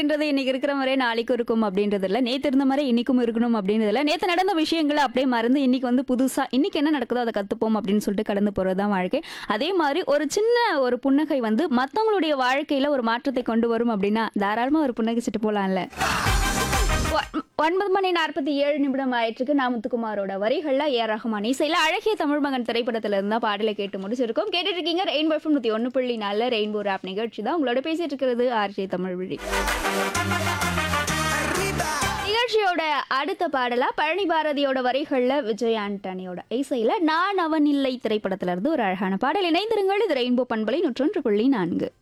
அப்படின்றது இன்னைக்கு இருக்கிற மாதிரியே நாளைக்கு இருக்கும் அப்படின்றது இல்ல நேத்து இருந்த மாதிரி இன்னைக்கும் இருக்கணும் அப்படின்றது இல்ல நேத்து நடந்த விஷயங்களை அப்படியே மறந்து இன்னைக்கு வந்து புதுசா இன்னைக்கு என்ன நடக்குதோ அதை கத்துப்போம் அப்படின்னு சொல்லிட்டு கடந்து போறதுதான் வாழ்க்கை அதே மாதிரி ஒரு சின்ன ஒரு புன்னகை வந்து மத்தவங்களுடைய வாழ்க்கையில ஒரு மாற்றத்தை கொண்டு வரும் அப்படின்னா தாராளமா ஒரு புன்னகைச்சிட்டு போலாம்ல ஒ- ஒன்பது மணி நாற்பத்தி ஏழு நிமிடம் ஆயிட்டிருக்கு நாமத்துக்குமாரோட வரிகள்ல ஏ ரஹ்மான் இசையில அழகிய தமிழ் மகன் திரைப்படத்துல இருந்தா பாடலை கேட்டு முடிச்சிருக்கோம் கேட்டுட்டு இருக்கீங்க ரெயின்போ எஃப்எம் நூத்தி ஒன்று புள்ளி நாலு ரெயின்போ ராப் நிகழ்ச்சி தான் உங்களோட பேசிட்டு இருக்கிறது ஆர்ஜே தமிழ் விழி நிகழ்ச்சியோட அடுத்த பாடலா பழனி பாரதியோட வரிகள்ல விஜய் ஆண்டனியோட இசையில நான் அவன் இல்லை திரைப்படத்துல இருந்து ஒரு அழகான பாடல் இணைந்திருங்கள் இது ரெயின்போ பண்பலை நூற்றொன்று புள்ளி நான்கு